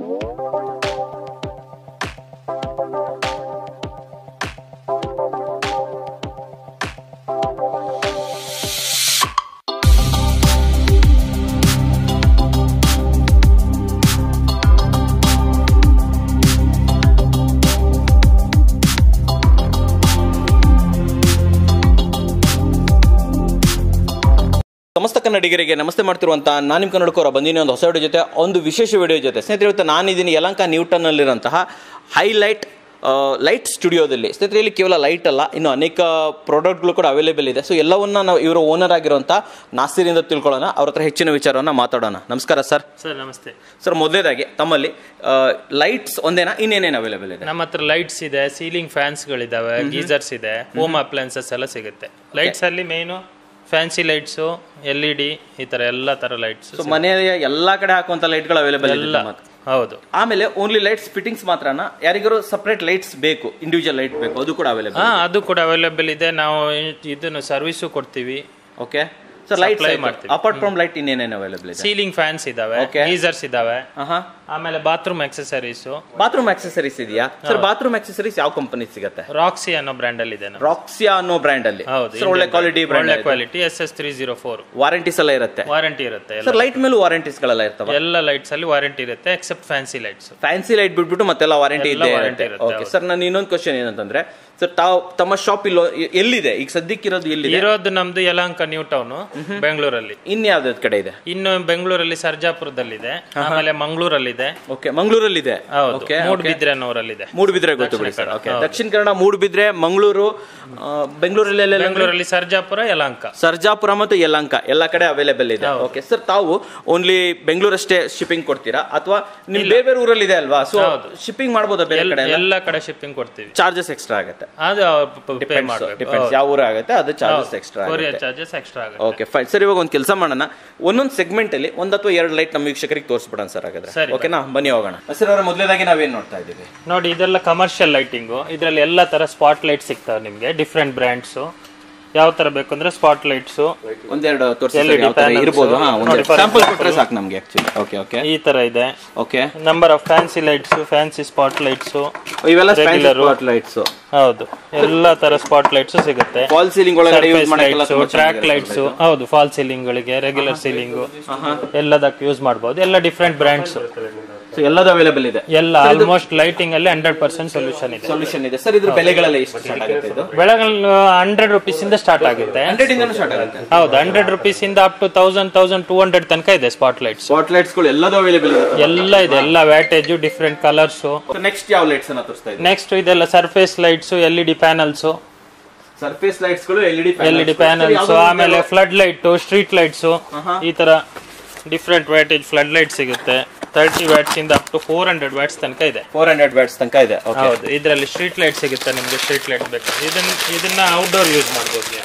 ಸಮಸ್ತ ಕನ್ನಡಿಗರಿಗೆ ನಮಸ್ತೆ ಮಾಡ್ತಿರುವಂತ ನಾನು ನಿಮ್ಮ ಕನ್ನಡಕೋರ ಬಂದಿನಿ ಒಂದು ಹೊಸ ವಿಡಿಯೋ ಜೊತೆ ಒಂದು ವಿಶೇಷ ವಿಡಿಯೋ ಜೊತೆ ಸ್ನೇಹಿತರೆ ಇವತ್ತು ನಾನಿದ್ದೀನಿ ಯಲಂಕ ನ್ಯೂಟನ್ನಲ್ಲಿರುವಂತಹ ಹೈಲೈಟ್ ಲೈಟ್ ಸ್ಟುಡಿಯೋದಲ್ಲಿ ಸ್ನೇಹಿತರೆ ಇಲ್ಲಿ ಕೇವಲ ಲೈಟ್ ಅಲ್ಲ ಇನ್ನು ಅನೇಕ ಪ್ರಾಡಕ್ಟ್ಗಳು ಕೂಡ ಅವೈಲೇಬಲ್ ಇದೆ ಸೊ ಎಲ್ಲವನ್ನ ನಾವು ಇವರ ಓನರ್ ಆಗಿರುವಂಥ ನಾಸಿರಿಂದ ತಿಳ್ಕೊಳ್ಳೋಣ ಅವ್ರ ಹತ್ರ ಹೆಚ್ಚಿನ ವಿಚಾರವನ್ನು ಮಾತಾಡೋಣ ನಮಸ್ಕಾರ ಸರ್ ಸರ್ ನಮಸ್ತೆ ಸರ್ ಮೊದಲೇದಾಗಿ ತಮ್ಮಲ್ಲಿ ಲೈಟ್ಸ್ ಒಂದೇನಾ ಇನ್ನೇನೇನು ಅವೈಲೇಬಲ್ ಇದೆ ನಮ್ಮ ಹತ್ರ ಲೈಟ್ಸ್ ಇದೆ ಸೀಲಿಂಗ್ ಫ್ಯಾನ್ಸ್ಗಳಿದಾವೆ ಗೀಸರ್ಸ್ ಇದೆ ಹೋಮ್ ಅಪ್ಲಯನ್ಸಸ್ ಎಲ್ಲ ಸಿಗುತ್ತೆ ಲೈಟ್ಸ್ ಅಲ್ಲಿ main fancy lights L E D ಈ ತರ ಎಲ್ಲ ತರ ಲೈಟ್ಸ್ ಸೊ ಮನೆಯ ಎಲ್ಲಾ ಕಡೆ ಹಾಕುವಂತ ಲೈಟ್ಗಳು ಅವೈಲೇಬಲ್ ಎಲ್ಲ ಇಲ್ಲ ಹೌದು ಆಮೇಲೆ ಓನ್ಲಿ ಲೈಟ್ಸ್ ಫಿಟ್ಟಿಂಗ್ಸ್ ಮಾತ್ರನಾ ಯಾರಿಗಾರು ಸಪರೇಟ್ ಲೈಟ್ಸ್ ಬೇಕು ಇಂಡಿವಿಜುವಲ್ ಲೈಟ್ ಬೇಕು ಅದು ಕೂಡ ಅವೈಲೇಬಲ್ ಹಾ ಅದು ಕೂಡ ಅವೈಲೇಬಲ್ ಇದೆ ನಾವು ಇ- ಇದನ್ನು ಸರ್ವಿಸು ಕೊಡ್ತೀವಿ ಓಕೆ ಸರ್ ಲೈಟ್ Supply ಮಾಡ್ತೀವಿ. ಅಪಾರ್ಟ್ ಫ್ರಮ್ ಲೈಟ್ ಇನ್ನೇನೇನು ಅವೈಲೇಬಲ್ ಇದೆ ಸೀಲಿಂಗ್ ಫ್ಯಾನ್ಸ್ ಇದಾವೆ Okay. ಗೀಸರ್ಸ್ ಇದಾವೆ ಹಾ ಆಮೇಲೆ ಬಾತ್ರೂಮ್ ಎಕ್ಸೆಸರೀಸು ಬಾತ್ರೂಮ್ ಆಕ್ಸೆಸರೀಸ್ ಇದೆಯಾ ಸರ್ ಬಾತ್ರೂಮ್ ಆಕ್ಸೆಸರೀಸ್ ಯಾವ ಕಂಪನಿ ಸಿಗುತ್ತೆ ರಾಕ್ಸಿ ಅನ್ನೋ ಬ್ರ್ಯಾಂಡ್ ಅಲ್ಲಿ ಇದೆ ನಮ್ದು. ರಾಕ್ಸಿಯಾ ಅನ್ನೋ ಬ್ರ್ಯಾಂಡ್ ಅಲ್ಲಿ ಹೌದು ಸರ್ ಒಳ್ಳೆ ಕ್ವಾಲಿಟಿ ಒಳ್ಳೆ brand quality S S three zero four warranties ಎಲ್ಲ ಇರುತ್ತೆ ವಾರಂಟಿ ಇರುತ್ತೆ ಎಲ್ಲ ಸರ್ ಲೈಟ್ ಮೇಲೂ ವಾರಂಟೀಸ್ ಗಳೆಲ್ಲ ಇರ್ತವೆ ಎಲ್ಲ ಲೈಟ್ಸ್ ಅಲ್ಲಿ ವಾರಂಟಿ ಇರುತ್ತೆ except fancy lights fancy light ಬಿಟ್ಬಿಟ್ಟು ಮತ್ತೆಲ್ಲ ವಾರಂಟಿ ಎಲ್ಲ ಇದೆ warranty ಇರುತ್ತೆ, ಓಕೆ ಸರ್ ನಾನು ಇನ್ನೊಂದು ಕ್ವಶನ್ ಏನಂತಂದ್ರೆ ಸರ್ ತಾವು ತಮ್ಮ ಶಾಪ್ ಇಲ್ಲೋ ಎ- ಎಲ್ಲಿದೆ ಈಗ ಸದ್ಯಕ್ಕಿರೋದು ಎಲ್ಲಿದೆ ಇರೋದು ನಮ್ದು ಯಲಹಂಕ ನ್ಯೂ ಟೌನ್ ಬೆಂಗಳೂರಲ್ಲಿ ಇನ್ಯಾವ್ದು ಕಡೆ ಇದೆ ಇನ್ನು ಬೆಂಗಳೂರಲ್ಲಿ ಸರ್ಜಾಪುರದಲ್ಲಿದೆ ಆಮೇಲೆ ಮಂಗಳೂರಲ್ಲಿದೆ ಓಕೆ ಮಂಗಳೂರಲ್ಲಿದೆ ಹೌದು ಓಕೆ ಮೂಡ್ಬಿದ್ರೆ ಅನ್ನೋರಲ್ಲಿದೆ ಮೂಡುಬಿದ್ರೆ ಗೊತ್ತು ಬಿಡಿ ಸರ್ ಓಕೆ ದಕ್ಷಿಣ ಕನ್ನಡ ಮೂಡುಬಿದ್ರೆ ಮಂಗಳೂರು ಆ, ಬೆಂಗಳೂರಲ್ಲಿ ಎಲ್ಲೆಲ್ಲ ಬೆಂಗಳೂರಲ್ಲಿ ಸರ್ಜಾಪುರ ಯಲಹಂಕ ಸರ್ಜಾಪುರ ಮತ್ತು ಯಲಂಕ ಎಲ್ಲ ಕಡೆ ಅವೈಲೇಬಲ್ ಇದೆ ಓಕೆ ಸರ್ ತಾವು ಓನ್ಲಿ ಬೆಂಗಳೂರಷ್ಟೇ ಶಿಪ್ಪಿಂಗ್ ಕೊಡ್ತೀರಾ ಅಥವಾ ನಿಮ್ ಬೇರೆ ಬೇರೆ ಊರಲ್ಲಿ ಇದೆ ಅಲ್ವಾ ಸೊ ಶಿಪ್ಪಿಂಗ್ ಮಾಡ್ಬೋದಾ ಬೇರೆ ಕಡೆ ಎಲ್ಲ ಕಡೆ ಶಿಪ್ಪಿಂಗ್ ಕೊಡ್ತೀವಿ ಚಾರ್ಜಸ್ ಎಕ್ಸ್ಟ್ರಾ ಆಗುತ್ತೆ ಅದು ಪೇ ಮಾಡಬೇಕು ಡಿಪೆಂಡ್ಸ್ ಯಾವ ಊರ ಆಗುತ್ತೆ ಅದು ಚಾರ್ಜಸ್ ಎಕ್ಸ್ಟ್ರಾ ಕೊರಿಯರ್ ಆಗುತ್ತೆ ಚಾರ್ಜಸ್ ಎಕ್ಸ್ಟ್ರಾ ಆಗುತ್ತೆ ಓಕೆ ಫೈನ್ ಸರ್ ಇವಾಗ ಒಂದು ಕೆಲಸ ಮಾಡೋಣ ಒಂದೊಂದು ಸೆಗ್ಮೆಂಟ್ ಅಲ್ಲಿ ಒಂದ್ ಅಥವಾ ಎರಡು ಲೈಟ್ ನಮ್ಮ ವೀಕ್ಷಕರಿಗೆ ತೋರಿಸ್ಬಿಡೋಣ ಸರ್ ಹಾಗಾದ್ರೆ ಸರಿ, ಓಕೆನಾ ಬನ್ನಿ ಹೋಗೋಣ ಸರ್ ಅವರ ಮೊದಲೇದಾಗಿ ನಾವೇನ್ ನೋಡ್ತಾ ಇದ್ದೀವಿ ನೋಡಿ ಇದೆಲ್ಲ ಕಮರ್ಷಿಯಲ್ ಲೈಟಿಂಗು ಇದರಲ್ಲಿ ಎಲ್ಲ ತರ ಸ್ಪಾಟ್ ಲೈಟ್ ಸಿಗ್ತವೆ ನಿಮಗೆ ಡಿಫ್ರೆಂಟ್ ಬ್ರ್ಯಾಂಡ್ಸು ಯಾವ ತರ ಬೇಕು ಅಂದ್ರೆ ಸ್ಪಾಟ್ ಲೈಟ್ಸು ಒಂದೆರಡು ತೋರಿಸಿ LED panels, ಇರ್ಬೋದು ಹಾ ಒಂದು ನೋಡಿ, for ಸ್ಯಾಂಪಲ್ ಕೊಟ್ಟರೆ ಸಾಕು ನಮಗೆ ಆಕ್ಚುಲಿ ಓಕೆ ಓಕೆ ಈ ತರ ಇದೆ okay number of fancy lights fancy spot lights ಇವೆಲ್ಲ Regular. ಸ್ಪಾಟ್ ಲೈಟ್ಸ್ ಹೌದು ಎಲ್ಲ ತರ ಸ್ಪಾಟ್ ಲೈಟ್ಸ್ ಸಿಗುತ್ತೆ ಫಾಲ್ ಸೀಲಿಂಗ್ ಒಳಗಡೆ ಯೂಸ್ ಮಾಡಕ್ಕೆಲ್ಲ ಲೈಟ್ಸ್ ಟ್ರ್ಯಾಕ್ ಲೈಟ್ಸ್ ಹೌದು ಫಾಲ್ ಸೀಲಿಂಗ್ ಗಳಿಗೆ ರೆಗ್ಯುಲರ್ ಸೀಲಿಂಗ್ ಎಲ್ಲದಕ್ಕೆ ಯೂಸ್ ಮಾಡಬಹುದು ಎಲ್ಲ ಡಿಫ್ರೆಂಟ್ ಬ್ರ್ಯಾಂಡ್ಸ್ ಸೊ ಎಲ್ಲದು ಅವೈಲೇಬಲ್ ಇದೆ ಎಲ್ಲ ಆಲ್ಮೋಸ್ಟ್ ಲೈಟಿಂಗ್ ಅಲ್ಲಿ ಹಂಡ್ರೆಡ್ ಪರ್ಸೆಂಟ್ ಸೊಲ್ಯೂಷನ್ ಇದೆ ಸೊಲ್ಯೂಷನ್ ಇದೆ ಸರ್ ಇದ್ರ ಬೆಲೆಗಳೆಲ್ಲ ಎಷ್ಟು ಸ್ಟಾರ್ಟ್ ಆಗುತ್ತೆ ಇದು ಬೆಳಗ್ಗೆ ಹಂಡ್ರೆಡ್ ರುಪೀಸ್ ಇಂದ ಸ್ಟಾರ್ಟ್ ಆಗುತ್ತೆ ಹಂಡ್ರೆಡ್ ಇಂದನೂ ಸ್ಟಾರ್ಟ್ ಆಗುತ್ತೆ ಹೌದು ಹಂಡ್ರೆಡ್ ರುಪೀಸ್ ಇಂದ up to thousand thousand two hundred ತನಕ ಇದೆ ಸ್ಪಾಟ್ ಲೈಟ್ಸ್ ಸ್ಪಾಟ್ ಲೈಟ್ಸ್ ಗಳು ಎಲ್ಲದು ಅವೈಲೇಬಲ್ ಇದೆ ಎಲ್ಲ ಇದೆ ಎಲ್ಲ ವ್ಯಾಟೇಜ್ ಡಿಫ್ರೆಂಟ್ ಕಲರ್ಸ್ ನೆಕ್ಸ್ಟ್ ಯಾವ ಲೈಟ್ಸ್ ಅನ್ನ ತೋರಿಸ್ತಾ ಇದೆ ನೆಕ್ಸ್ಟ್ ಇದೆಲ್ಲ surface lights L E D panels surface lights ಗಳು L E D L E D panels ಆಮೇಲೆ ಫ್ಲಡ್ ಲೈಟ್ ಸ್ಟ್ರೀಟ್ ಲೈಟ್ಸ್ ಈ ತರ ಡಿಫ್ರೆಂಟ್ ವ್ಯಾಟೇಜ್ ಫ್ಲಡ್ ಲೈಟ್ ಸಿಗುತ್ತೆ ತರ್ಟಿ ವ್ಯಾಟ್ಸ್ ಇಂದ up to four hundred watts ತನಕ ಇದೆ ಫೋರ್ ಹಂಡ್ರೆಡ್ ಬ್ಯಾಟ್ಸ್ ತನಕ ಇದೆ ಓಕೆ ಹೌದು ಇದರಲ್ಲಿ ಸ್ಟ್ರೀಟ್ ಲೈಟ್ ಸಿಗುತ್ತೆ ನಿಮಗೆ ಸ್ಟ್ರೀಟ್ ಲೈಟ್ ಬೇಕು ಇದನ್ನ ಇದನ್ನ ಔಟ್ಡೋರ್ ಯೂಸ್ ಮಾಡ್ಬೋದು ನೀವು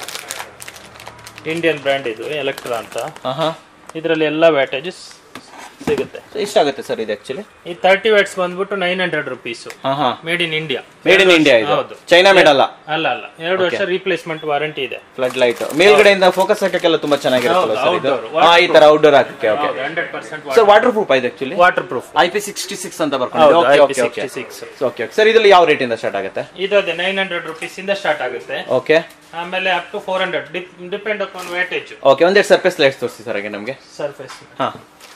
ಇಂಡಿಯನ್ ಬ್ರ್ಯಾಂಡ್ ಇದು ಎಲೆಕ್ಟ್ರಾ ಅಂತ ಹಾ ಇದರಲ್ಲಿ ಎಲ್ಲ ವ್ಯಾಟೇಜಸ್ ಸಿಗುತ್ತೆ ಎಷ್ಟಾಗುತ್ತೆ ಸರ್ ಇದು ಆಕ್ಚುಲಿ ಈ ತರ್ಟಿ ವ್ಯಾಟ್ಸ್ ಬಂದ್ಬಿಟ್ಟು ನೈನ್ ಹಂಡ್ರೆಡ್ ರುಪೀಸ್ ಹಾ ಹಾ made in India made in India ಇದು ಹೌದು. ಚೈನಾ ಮೇಡ್ ಅಲ್ಲ ಅಲ್ಲ ಅಲ್ಲ ಎರಡು ವರ್ಷ ರೀಪ್ಲೇಸ್ಮೆಂಟ್ ವಾರಂಟಿ ಇದೆ ಫ್ಲಡ್ ಲೈಟ್ ಮೇಲ್ಗಡೆಯಿಂದ ಫೋಕಸ್ ಹಾಕಕ್ಕೆಲ್ಲ ತುಂಬಾ ಚೆನ್ನಾಗಿರುತ್ತಲ್ಲ ಸರ್ ಇದು outdoor, ಹಾ ಈ ತರ ಔಟ್ಡೋರ್ ಹಾಕಕ್ಕೆ okay hundred percent sir waterproof ಇದೆ actually waterproof I P sixty six ಅಂತ ಬರ್ಕೊಂಡು okay okay okay six okay sir ಇದರಲ್ಲಿ ಯಾವ ರೇಟ್ ಇಂದ ಸ್ಟಾರ್ಟ್ ಆಗುತ್ತೆ ಇದು ಅದೇ ನೈನ್ ಹಂಡ್ರೆಡ್ ರುಪೀಸ್ ಇಂದ ಸ್ಟಾರ್ಟ್ ಆಗುತ್ತೆ ಓಕೆ ಆಮೇಲೆ up to four hundred depend upon wattage okay ಒಂದೆರಡು ಸರ್ಫೇಸ್ ಲೈಟ್ಸ್ ತೋರಿಸಿ ಸರ್ ಹಾಗೆ ನಮಗೆ ಸರ್ಫೇಸ್ ಹಾ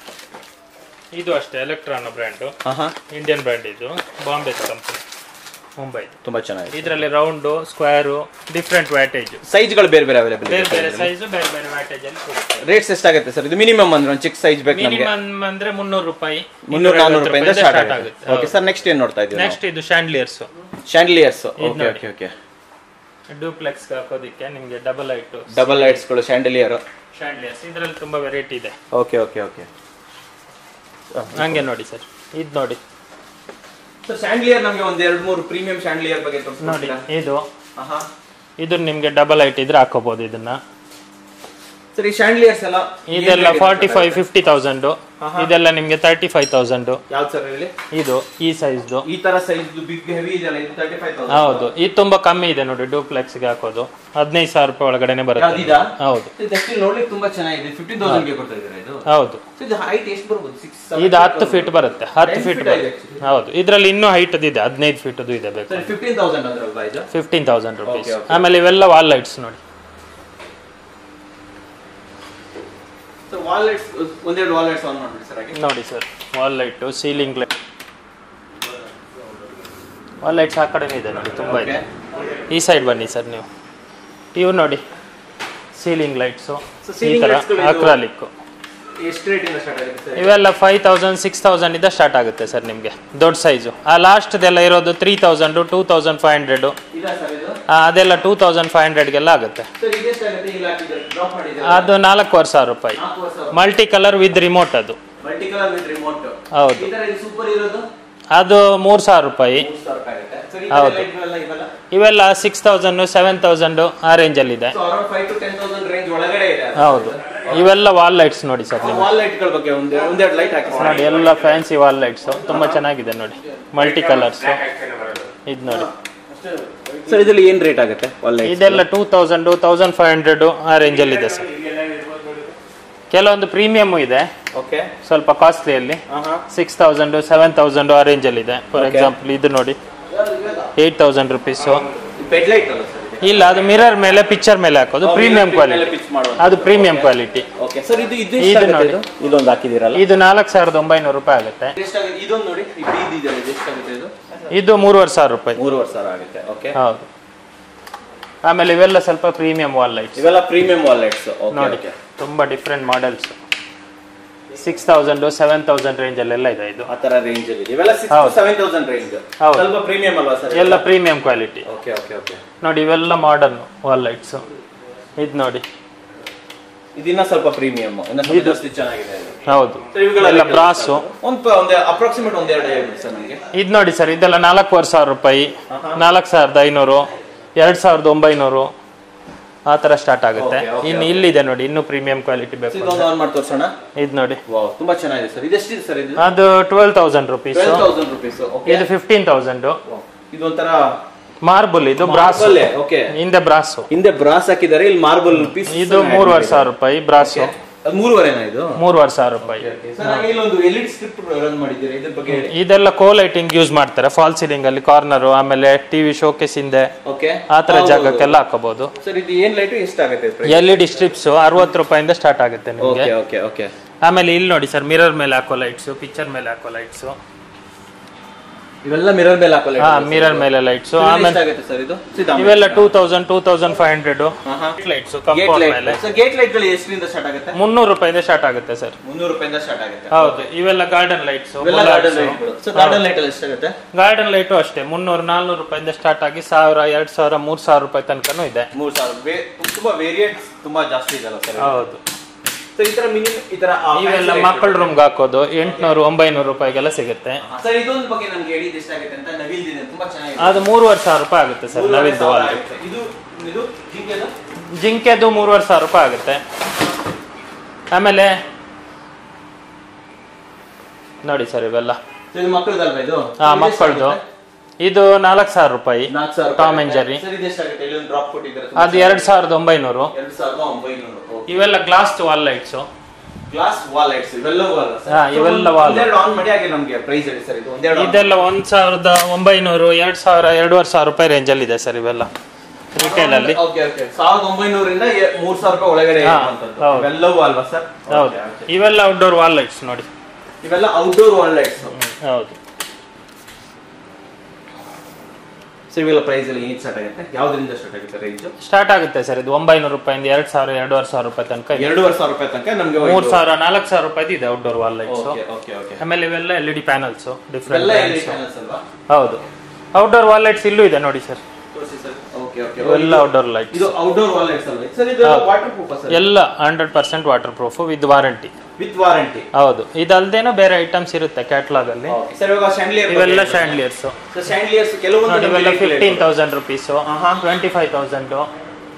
ಇದು ಅಷ್ಟೇ ಎಲೆಕ್ಟ್ರಾನ್ ಬ್ರ್ಯಾಂಡ್ ಹಾ ಹಾ ಇಂಡಿಯನ್ ಬ್ರ್ಯಾಂಡ್ ಇದು ಬಾಂಬೆ ಕಂಪನಿ ಮುಂಬೈ ತುಂಬಾ ಚೆನ್ನಾಗಿದೆ ಇದರಲ್ಲಿ ರೌಂಡ್ ಸ್ಕ್ವೇರ್ ಡಿಫ್ರೆಂಟ್ ವ್ಯಾಟೇಜ್ ಸೈಜ್ಗಳು ಬೇರೆ ಬೇರೆ ಅವೈಲೇಬಲ್ ಬೇರೆ ಇದೆ ಬೇರೆ ಸೈಜ್ ಬೇರೆ ಬೇರೆ ವ್ಯಾಟೇಜ್ ಅಲ್ಲಿ ಸಿಗುತ್ತೆ ರೇಟ್ಸ್ ಎಷ್ಟಾಗುತ್ತೆ ಸರ್ ಇದು ಮಿನಿಮಮ್ ಅಂದ್ರೆ ಒಂದು ಚಿಕ್ಕ ಸೈಜ್ ಬೇಕು ನಮಗೆ ಮಿನಿಮಮ್ ಅಂದ್ರೆ ಮುನ್ನೂರು ರೂಪಾಯಿ ಮುನ್ನೂರ ನಾನ್ನೂರು ರೂಪಾಯಿಂದ ಸ್ಟಾರ್ಟ್ ಸ್ಟಾರ್ಟ್ ಆಗುತ್ತೆ ಆಗುತ್ತೆ ಓಕೆ ಸರ್ ನೆಕ್ಸ್ಟ್ ಏನ್ ನೋಡ್ತಾ ಇದೀವಿ ನೆಕ್ಸ್ಟ್ ಇದು ಶಾಂಡ್ಲಿಯರ್ಸ್ ಶಾಂಡ್ಲಿಯರ್ಸ್ ಓಕೆ ನೋಡಿ. ಓಕೆ ಓಕೆ ಡೂಪ್ಲೆಕ್ಸ್ ಹಾಕೋದಿಕ್ಕೆ ನಿಮಗೆ ಡಬಲ್ ಲೈಟ್ ಡಬಲ್ ಲೈಟ್ಸ್ಗಳು ಶಾಂಡಲಿಯರ್ ಶಾಂಡ್ಲಿಯರ್ಸ್ ಇದರಲ್ಲಿ ತುಂಬಾ ವೆರೈಟಿ ಇದೆ ಓಕೆ ಓಕೆ ಓಕೆ ಹಂಗೆ ನೋಡಿ ಸರ್ ಇದು ನೋಡಿ ಸರ್ ಶಾಂಡ್ಲಿಯರ್ ನಮಗೆ ಒಂದು ಎರಡು ಮೂರು ಪ್ರೀಮಿಯಂ ಶಾಂಡ್ಲಿಯರ್ ಬಗ್ಗೆ ನೋಡಿ ಇದು ಆಹಾ ಇದು ನಿಮ್ಗೆ ಡಬಲ್ ಲೈಟ್ ಇದ್ರೆ ಹಾಕೋಬಹುದು ಇದನ್ನ ಸರ್ ಈ ಶಾಂಡ್ಲಿಯರ್ಸ್ ಎಲ್ಲ ಇದೆಲ್ಲ ಫಾರ್ಟಿ ಫೈವ್ ಫಿಫ್ಟಿ ತೌಸಂಡ್ ಇದೆಲ್ಲ ನಿಮ್ಗೆ ತರ್ಟಿ ಫೈವ್ ತೌಸಂಡ್ ಯಾವ್ದು ಸರ್ ಹೇಳಿ ಇದು ಈ ಸೈಜ್ದು ಈ ತರ ಸೈಜ್ ಬಿಗ್ ಹೆವಿ ಇದೆಯಲ್ಲ ಇದು ತರ್ಟಿ ಫೈವ್ ತೌಸಂಡ್ ಹೌದು ಇದು ತುಂಬಾ ಕಮ್ಮಿ ಇದೆ ನೋಡಿ ಡೂಪ್ಲೆಕ್ಸ್ಗೆ ಹಾಕೋದು ಹದಿನೈದು ಸಾವಿರ ರೂಪಾಯಿ ಒಳಗಡೆನೆ ಬರುತ್ತೆ ಯಾವ್ದಿದಾ ಹೌದು ಇದು actually ನೋಡ್ಲಿಕ್ಕೆ ತುಂಬಾ ಚೆನ್ನಾಗಿದೆ ಫಿಫ್ಟೀನ್ ತೌಸಂಡ್ಗೆ ಕೊಡ್ತಾ ಇದ್ದೀರಾ ಇದು ಹೌದು So ಇದು ಹೈಟ್ ಎಷ್ಟು ಬರ್ಬೋದು ಸಿಕ್ಸ್ ಇದು ಹತ್ತು ಫೀಟ್ ಬರುತ್ತೆ ಹತ್ತು 10 ಫೀಟ್ feet ಬರುತ್ತೆ ಇದೆ ಹೌದು ಇದರಲ್ಲಿ ಇನ್ನೂ ಹೈಟ್ ಇದೆ ಹದಿನೈದು ಫೀಟದು ಇದೆ ಬೇಕು ಸರಿ ಫಿಫ್ಟೀನ್ ತೌಸಂಡ್ ಅಂದ್ರಲ್ವಾ ಇದು fifteen thousand rupees Okay, okay. ಆಮೇಲೆ ಇವೆಲ್ಲ ವಾಲ್ ಲೈಟ್ಸ್ ನೋಡಿ ಸೊ ವಾಲೆಟ್ಸ್ ಒಂದೆರಡು ವಾಲೆಟ್ಸ್ ಆನ್ ಮಾಡ್ಬಿಡಿ ಸರ್ ಹಾಗೆ ನೋಡಿ sir wall light ceiling light wall lights ಆ ಕಡೆನೇ ಇದೆ ನೋಡಿ ತುಂಬ ಇದೆ ಈ ಸೈಡ್ ಬನ್ನಿ ಸರ್ ನೀವು ಇವು ನೋಡಿ ಸೀಲಿಂಗ್ ಲೈಟ್ಸು So, ಈ ceiling ಥರ lights ಗಳು ಇದು- ಅಕ್ರಾಲಿಕ್ಕು ಎಷ್ಟು ರೇಟ್ ಇಂದ ಸ್ಟಾರ್ಟ್ ಆಗುತ್ತೆ ಸರ್ ಇವೆಲ್ಲ ಫೈವ್ ತೌಸಂಡ್ ಸಿಕ್ಸ್ ತೌಸಂಡ್ ಇಂದ ಸ್ಟಾರ್ಟ್ ಆಗುತ್ತೆ ಸರ್ ನಿಮಗೆ ದೊಡ್ಡ ಸೈಜು ಆ ಲಾಸ್ಟ್ದೆಲ್ಲ ಇರೋದು three thousand two thousand five hundred ಇದಾ ಸರ್ ಇದು ಅದೆಲ್ಲ ಟೂ ತೌಸಂಡ್ ಫೈವ್ ಹಂಡ್ರೆಡ್ಗೆಲ್ಲ ಆಗುತ್ತೆ ಸರ್ ಇದೆಷ್ಟಾಗುತ್ತೆ ಇಲ್ಲ ಹಾಕಿದ್ರೆ ಡ್ರಾಪ್ ಮಾಡಿದ್ರೆ ಅದು ನಾಲ್ಕೂವರೆ ಸಾವಿರ ರೂಪಾಯಿ ನಾಲ್ಕು ವರ್ಷ ಮಲ್ಟಿ ಕಲರ್ ವಿತ್ ರಿಮೋಟ್ ಅದು ಮಲ್ಟಿ ಕಲರ್ ವಿತ್ ರಿಮೋಟ್ ಹೌದು ಈ ತರ ಇದು ಸೂಪರ್ ಇರೋದು ಅದು ಮೂರು ಸಾವಿರ ರೂಪಾಯಿ ಮೂರು ಸಾವಿರ ರೂಪಾಯಿ ಆಗುತ್ತೆ ಸರ್ ಈ ಹೌದು. ಲೈಟ್ಗಳೆಲ್ಲ ಇವೆಲ್ಲ ಇವೆಲ್ಲ ಸಿಕ್ಸ್ ತೌಸಂಡು ಸೆವೆನ್ ತೌಸಂಡು ಆ ರೇಂಜಲ್ಲಿ ಇದೆ so around five to ten thousand range ಒಳಗಡೆ ಇದೆ ಹೌದು ಇವೆಲ್ಲ ವಾಲ್ ಲೈಟ್ಸ್ ನೋಡಿ ಸರ್ ನಿಮಗೆ ವಾಲ್ ಲೈಟ್ಗಳ ಬಗ್ಗೆ ಒಂದ್ ಒಂದೆರಡು ಲೈಟ್ ಹಾಕಿ ಸರ್ ನೋಡಿ ಎಲ್ಲ ಫ್ಯಾನ್ಸಿ ವಾಲ್ ಲೈಟ್ಸು ತುಂಬ ಚೆನ್ನಾಗಿದೆ ನೋಡಿ ಮಲ್ಟಿ ಕಲರ್ಸು ಇದು ನೋಡಿ ಸರ್ ಇದರಲ್ಲಿ ಏನ್ ರೇಟ್ ಆಗುತ್ತೆ ವಾಲ್ ಲೈಟ್ ಇದೆಲ್ಲ two thousand thousand five hundred ಆ ರೇಂಜಲ್ಲಿ ಇದೆ ಸರ್ ಕೆಲವೊಂದು ಪ್ರೀಮಿಯಮ್ ಇದೆ ಓಕೆ ಸ್ವಲ್ಪ ಕಾಸ್ಟ್ಲಿಯಲ್ಲಿ ಆಹಾ ಸಿಕ್ಸ್ ತೌಸಂಡು ಸೆವೆನ್ ತೌಸಂಡು ಆ ರೇಂಜಲ್ಲಿ ಇದೆ ಫಾರ್ Okay. ಎಕ್ಸಾಂಪಲ್ ಇದು ನೋಡಿ eight thousand rupees bed light ಅಲ್ಲ ಸರ್ ಇದು ಇಲ್ಲ ಅದು ಮಿರರ್ ಮೇಲೆ ಪಿಕ್ಚರ್ ಮೇಲೆ ಹಾಕೋದು ಪ್ರೀಮಿಯಂ ಕ್ವಾಲಿಟಿ ಪಿಚ್ ಮಾಡುವ ಅದು ಪ್ರೀಮಿಯಂ ಕ್ವಾಲಿಟಿ ಓಕೆ ಸರ್ ಇದು ಇದು ಇದು ಎಷ್ಟಾಗುತ್ತೆ ನೋಡಿ. ಇದು ಇದೊಂದು ಹಾಕಿದಿರಲ್ಲ ಇದು ನಾಲ್ಕು ಸಾವಿರದ ಒಂಬೈನೂರು ರೂಪಾಯಿ ಆಗುತ್ತೆ ಎಷ್ಟಾಗುತ್ತೆ ಇದೊಂದು ನೋಡಿ ಈ ಬೀದ್ ಇದೆಯಲ್ಲ ಇದು ಎಷ್ಟಾಗುತ್ತೆ ಇದು ಇದು ಮೂರುವರೆ ಸಾವಿರ ರೂಪಾಯಿ ಮೂರುವರೆ ಸಾವಿರ ಆಗುತ್ತೆ ಓಕೆ ಹೌದು ಆಮೇಲೆ ಇವೆಲ್ಲ ಸ್ವಲ್ಪ ಪ್ರೀಮಿಯಂ ವಾಲ್ ಲೈಟ್ಸ್ ಇವೆಲ್ಲ ಪ್ರೀಮಿಯಂ ವಾಲ್ ಲೈಟ್ಸ್ ಓಕೆ ನೋಡಿ ಓಕೆ ತುಂಬಾ different models six thousand seven thousand range ಅಲ್ಲೆಲ್ಲ ಇದೆ ಇದು ಆ ತರ ರೇಂಜ್ ಅಲ್ಲಿ ಇದೆ ಇವೆಲ್ಲ ಸಿಕ್ಸ್ ಹೌದು. ಸೆವೆನ್ ತೌಸಂಡ್ ರೇಂಜ್ ಹೌದು. ಸ್ವಲ್ಪ ಪ್ರೀಮಿಯಂ ಅಲ್ವಾ ಸರ್ ಎಲ್ಲ premium quality okay okay okay ನೋಡಿ ಇವೆಲ್ಲ ಮಾಡರ್ನ್ ವಾಲ್ ಲೈಟ್ಸ್ ಇದು ನೋಡಿ ಇದಿನ್ನ ಸ್ವಲ್ಪ ಪ್ರೀಮಿಯಂ ಇನ್ನ ಸ್ವಲ್ಪ ಜಾಸ್ತಿ ಚೆನ್ನಾಗಿದೆ ಇದು. ಹೌದು So ಇವುಗಳೆಲ್ಲ ಎಲ್ಲ ಬ್ರಾಸು ಒಂದು ಪ- ಒಂದು ಅಪ್ರಾಕ್ಸಿಮೇಟ್ ಒಂದೆರಡು ಹೇಳಿ ಸರ್ ನನಗೆ ಇದು ನೋಡಿ ಸರ್ ಇದೆಲ್ಲ ನಾಲ್ಕೂವರೆ ಸಾವಿರ ರೂಪಾಯಿ ನಾಲ್ಕು ಸಾವಿರದ ಐನೂರು ಎರಡು ಸಾವಿರದ ಒಂಬೈನೂರು ಆ ಥರ ಸ್ಟಾರ್ಟ್ ಆಗುತ್ತೆ Okay, okay, ಇನ್ನು ಇಲ್ಲಿದೆ ನೋಡಿ ಇನ್ನೂ ಪ್ರೀಮಿಯಂ ಕ್ವಾಲಿಟಿ ಬೇಕು ಇದೊಂದು ಆನ್ ಮಾಡಿ ತೋರ್ಸೋಣ ಇದು ನೋಡಿ ವಾವ್ ತುಂಬಾ ಚೆನ್ನಾಗಿದೆ ಸರ್ ಇದೆಷ್ಟಿದೆ ಸರ್ ಇದು ಅದು twelve thousand rupees twelve thousand rupees okay ಇದು ಫಿಫ್ಟೀನ್ ತೌಸಂಡ್ ಇದೊಂಥರ ಮಾರ್ಬಲ್ ಇದು ಬ್ರಾಸ್ ಓಕೆ ಹಿಂದೆ ಬ್ರಾಸು ಹಿಂದೆ ಬ್ರಾಸ್ ಹಾಕಿದ್ದಾರೆ ಇಲ್ಲಿ ಮಾರ್ಬಲ್ ಪೀಸ್ ಇದು ಮೂರುವರೆ ಸಾವಿರ ರೂಪಾಯಿ ಬ್ರಾಸು ಅದು ಮೂರುವರೆನಾ ಇದು ಮೂರುವರೆ ಸಾವಿರ ರೂಪಾಯಿ ಸರ್ ಹಾಗೆ ಇಲ್ಲೊಂದು ಎಲ್ ಇಡಿ ಸ್ಕ್ರಿಪ್ಟ್ ರನ್ ಮಾಡಿದ್ದೀರಾ ಇದ್ರ ಬಗ್ಗೆ ಹೇಳಿ ಇದೆಲ್ಲ ಕೋ ಲೈಟಿಂಗ್ ಯೂಸ್ ಮಾಡ್ತಾರೆ ಫಾಲ್ ಸೀಲಿಂಗ್ ಅಲ್ಲಿ ಕಾರ್ನರ್ ಆಮೇಲೆ ಟಿವಿ ಶೋಕೇಸ್ ಹಿಂದೆ ಓಕೆ ಆ ತರ ಜಾಗಕ್ಕೆಲ್ಲ ಹಾಕೋಬಹುದು ಸರ್ ಇದು ಏನ್ ಲೈಟ್ ಎಷ್ಟಾಗುತ್ತೆ ಎಲ್ ಇ ಡಿ ಸ್ಟ್ರಿಪ್ಸ್ ಅರವತ್ತು ರೂಪಾಯಿಂದ ಸ್ಟಾರ್ಟ್ ಆಗುತ್ತೆ ನಿಮಗೆ ಓಕೆ ಓಕೆ ಓಕೆ ಆಮೇಲೆ ಇಲ್ಲಿ ನೋಡಿ ಸರ್ ಮಿರರ್ ಮೇಲೆ ಹಾಕೋ ಲೈಟ್ಸ್ ಪಿಕ್ಚರ್ ಮೇಲೆ ಹಾಕೋ ಲೈಟ್ಸ್ ಇವೆಲ್ಲ ಮಿರರ್ ಮೇಲೆ ಹಾಕೋ ಹಾ ಮಿರರ್ ಮೇಲೆ ಲೈಟ್ಸ್ ಆಮೇಲೆ ಎಷ್ಟಾಗುತ್ತೆ ಸರ್ ಇದು ಇವೆಲ್ಲ two thousand two thousand five hundred lights gate compound light ಮೇಲೆ ಸರ್ ಗೇಟ್ ಲೈಟ್ ಗಳು ಎಷ್ಟರಿಂದ ಸ್ಟಾರ್ಟ್ ಆಗುತ್ತೆ ಮುನ್ನೂರು ರೂಪಾಯಿಂದ ಸ್ಟಾರ್ಟ್ ಆಗುತ್ತೆ ಸರ್ ಮುನ್ನೂರು ರೂಪಾಯಿಂದ ಸ್ಟಾರ್ಟ್ ಆಗುತ್ತೆ ಹೌದು ಇವೆಲ್ಲ ಗಾರ್ಡನ್ ಲೈಟ್ಸ್ ಇವೆಲ್ಲ ಗಾರ್ಡನ್ ಲೈಟ್ಗಳು ಸರ್ ಗಾರ್ಡನ್ ಲೈಟ್ ಅಲ್ಲಿ ಎಷ್ಟಾಗುತ್ತೆ ಗಾರ್ಡನ್ ಲೈಟು ಅಷ್ಟೇ ಮುನ್ನೂರು ನಾಲ್ನೂರು ರೂಪಾಯಿಂದ ಸ್ಟಾರ್ಟ್ ಆಗಿ ಸಾವಿರ ಎರಡ್ ಸಾವಿರ ಮೂರ್ ಸಾವಿರ ರೂಪಾಯಿ ತನಕನೂ ಇದೆ ಮೂರು ಸಾವಿರ ವೇ- ತುಂಬಾ ವೇರಿಯಂಟ್ಸ್ ತುಂಬಾ ಜಾಸ್ತಿ ಇದೆಲ್ಲ ಸರ್ ಹೌದು ಸರ್ ಈ ತರ ಮಿನಿಮಮ್ ಈ ತರ ಆ, ಇವೆಲ್ಲ fancy ಮಕ್ಕಳ light ಗಳು. ರೂಮ್ಗೆ ಹಾಕೋದು ಎಂಟ್ನೂರು ಒಂಬೈನೂರು ರೂಪಾಯಿಗೆಲ್ಲ ಸಿಗುತ್ತೆ ಸರ್ ಇದೊಂದು ಬಗ್ಗೆ ನಮ್ಗೆ ಹೇಳಿದ್ದು ಎಷ್ಟಾಗುತ್ತೆ ಅಂತ ನವಿಲ್ದಿದೆ ತುಂಬಾ ಚೆನ್ನಾಗಿದೆ ಅದು ಮೂರುವರೆ ಸಾವಿರ ರೂಪಾಯಿ ಆಗುತ್ತೆ ಸರ್ ಮೂರುವರೆ ನವಿಲ್ದು ಸಾವಿರ ವಾಲ್ ಆಗುತ್ತೆ. ಇದು ಇದು ಜಿಂಕೆದು ಜಿಂಕೆದು ಮೂರುವರೆ ಸಾವಿರ ರೂಪಾಯಿ ಆಗುತ್ತೆ ಆಮೇಲೆ ನೋಡಿ ಸರ್ ಇವೆಲ್ಲ ಸರ್ ಇದು ಮಕ್ಕಳದಲ್ವಾ ಇದು ಹಾ ಮಕ್ಕಳದು ಇದು ನಾಲ್ಕು ಸಾವಿರ ರೂಪಾಯಿ ನಾಲ್ಕು ಸಾವಿರ ಟಾಮ್ ಅಂಡ್ ಜೆರ್ರಿ ಸರ್ ಇದು ಎಷ್ಟಾಗುತ್ತೆ ಇಲ್ಲಿ ಒಂದು ಡ್ರಾಪ್ ಕೊಟ್ಟಿದ್ದಾರೆ ಅದು ಎರಡು ಸಾವಿರದ ಒಂಬೈನೂರು ಎರಡು ಸಾವಿರದ ಒಂಬೈನೂರು ಇವೆಲ್ಲ glass wall lights glass wall lights ಇವೆಲ್ಲವೂ ಅಲ್ಲ ಸರ್ ಹಾ, ಇವೆಲ್ಲ wall. ಒಂದೆರಡು ಆನ್ ಮಾಡಿ ಹಾಗೆ ನಮ್ಗೆ ಪ್ರೈಸ್ ಹೇಳಿ ಸರ್ ಇದು ಒಂದೆರಡು on ಇದೆಲ್ಲ ಒಂದ್ ಸಾವಿರದ ಒಂಬೈನೂರು ಎರಡ್ ಸಾವಿರ ಎರಡೂವರೆ ಸಾವಿರ ರೂಪಾಯಿ ರೇಂಜಲ್ಲಿ ಇದೆ ಸರ್ ಇವೆಲ್ಲ ರಿಟೇಲ್ ಅಲ್ಲಿ ಓಕೆ ಓಕೆ ಸಾವಿರದ ಒಂಬೈನೂರಿಂದ ಎ- ಮೂರ್ ಸಾವಿರ ರೂಪಾಯಿ ಒಳಗಡೆ ಹಾ, ಇರುವಂತದ್ದು. ಹೌದು. ಇವೆಲ್ಲವೂ ಅಲ್ವಾ ಸರ್ ಹೌದು ಇವೆಲ್ಲ ಔಟ್ಡೋರ್ ವಾಲ್ ಲೈಟ್ಸ್ ನೋಡಿ ಇವೆಲ್ಲ ಔಟ್ಡೋರ್ ವಾಲ್ ಲೈಟ್ಸ್ ಹೌದು ಸೊ ಇವೆಲ್ಲ ಪ್ರೈಸ್ ಎಲ್ಲ ಏನ್ ಸ್ಟಾರ್ಟ್ ಆಗುತ್ತೆ ಯಾವ್ದ್ರಿಂದ ಸ್ಟಾರ್ಟ್ ಆಗುತ್ತೆ ರೇಂಜ್ ಸ್ಟಾರ್ಟ್ ಆಗುತ್ತೆ ಸರ್ ಇದು ಒಂಬೈನೂರು ರೂಪಾಯಿಂದ ಎರಡ್ ಸಾವಿರ ಎರಡೂವರೆ ಸಾವಿರ ರೂಪಾಯಿ ತನಕ ಇದೆ ಎರಡೂವರೆ ಸಾವಿರ ರೂಪಾಯಿ ತನಕ ನಮ್ಗೆ ಮೂರ್ ಸಾವಿರ ನಾಲ್ಕು ಸಾವಿರ ರೂಪಾಯಿ ಇದೆ outdoor wall lights okay okay okay ಆಮೇಲೆ ಇವೆಲ್ಲ L E D panels different ಇವೆಲ್ಲ ಎಲ್ ಚಾನಲ್ಸ್ ಅಲ್ವಾ ಹೌದು ಔಟ್ಡೋರ್ ವಾಲ್ ಲೈಟ್ಸ್ ಇಲ್ಲೂ ಇದೆ ನೋಡಿ ಸರ್ ತೋರಿಸಿ ಸರ್ ಓಕೆ ಓಕೆ ಇವೆಲ್ಲ ಔಟ್ಡೋರ್ ಲೈಟ್ಸ್ ಇದು ಔಟ್ಡೋರ್ ವಾಲ್ ಲೈಟ್ಸ್ ಅಲ್ವಾ ಸರ್ ಇದು ಹೌದು. ವಾಟರ್ ಪ್ರೂಫ್ ಸರ್ ಎಲ್ಲ hundred percent waterproof with warranty with warranty ಹೌದು ಇದಲ್ದೇನೋ ಬೇರೆ ಐಟಮ್ಸ್ ಇರುತ್ತೆ ಕ್ಯಾಟ್ಲಾಗ್ ಅಲ್ಲಿ ಸರ್ ಇವಾಗ ಸ್ಯಾಂಡ್ಲಿಯರ್ ಇವೆಲ್ಲ ಶಾಂಡ್ಲಿಯರ್ಸ್ ಸರ್ ಸ್ಯಾಂಡ್ಲಿಯರ್ಸ್ ಕೆಲವೊಂದು ನೋಡಿ ಇವೆಲ್ಲ ನಮ್ಗೆ ಫಿಫ್ಟೀನ್ ತೌಸಂಡ್ ರುಪೀಸು ಆಹಾ. ಟ್ವೆಂಟಿ ಫೈವ್ ತೌಸಂಡು